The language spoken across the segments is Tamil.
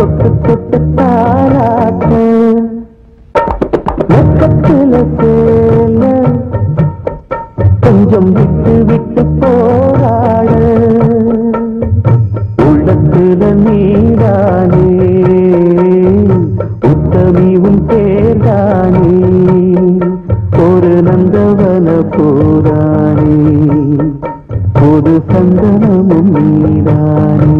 தொட்டு தொட்டு தாராட்ட வெக்கத்துல சேல கொஞ்சம் விட்டு விட்டு போராட உள்ளத்துல நீதானே உத்தமிவும் பேர்தானே ஒரு நந்தவன போரானே புது சந்தனமும் நீதானே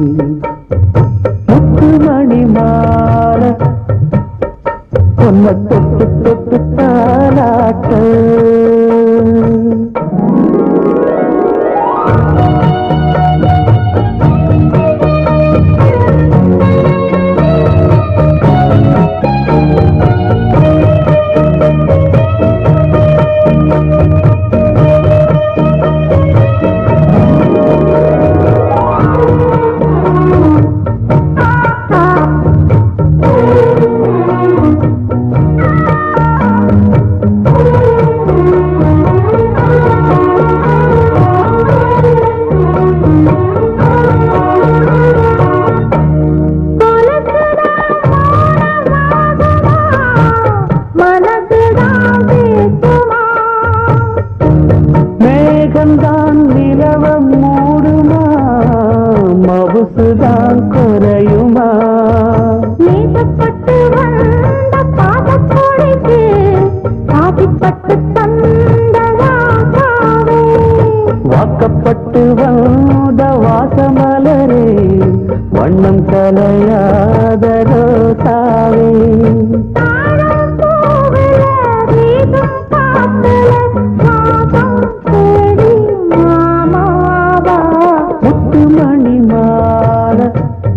முத்துமணி மாலை பொன்ன தொட்டு தொட்டு தாலாட்ட மேகந்தான் நிலவம் மூடுமா மவுசுதான் குறையுமா வாக்கப்பட்டு வந்த வாசமலரே வண்ணம் கலையாத ரோசாவே முத்துமணி மாலை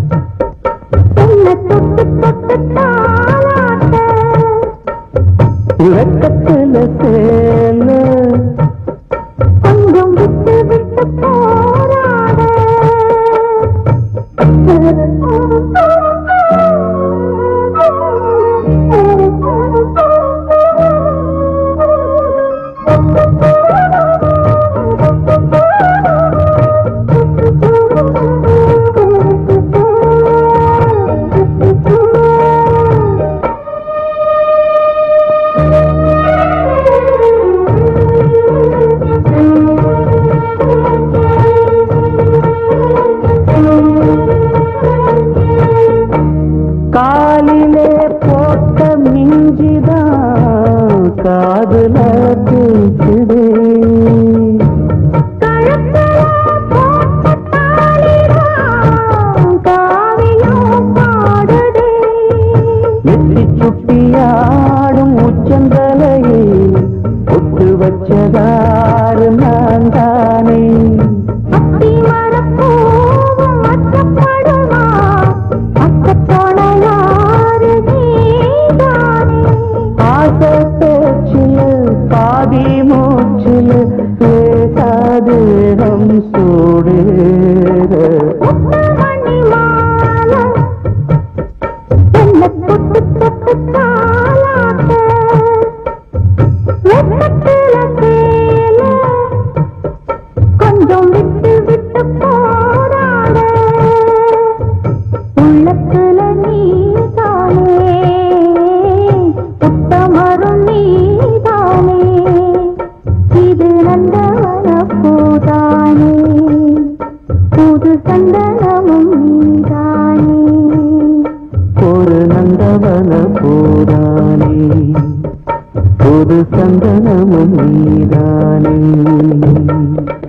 உறக்கத்துல சேல கொஞ்சம் விட்டு விட்டு போராட காலிலே போட்ட மிஞ்சிதான் காதுல பேசுதே நெத்தி சுட்டியாடும் உச்சந்தலையே ஒட்டு வச்சதாறு நான் தானே ஆசை பேச்சில் பாதி மூச்சில் பேசாதேகம் சூடேற கொஞ்சம் விட்டு விட்டு போராட உள்ளத்துல நீதானே உத்தமரும் நீதானே இது நந்தவன பூதானே புது சந்தனமும் நீதானே ஒரு நந்தவன பூரானே ஒரு சந்தனமும் நீதானே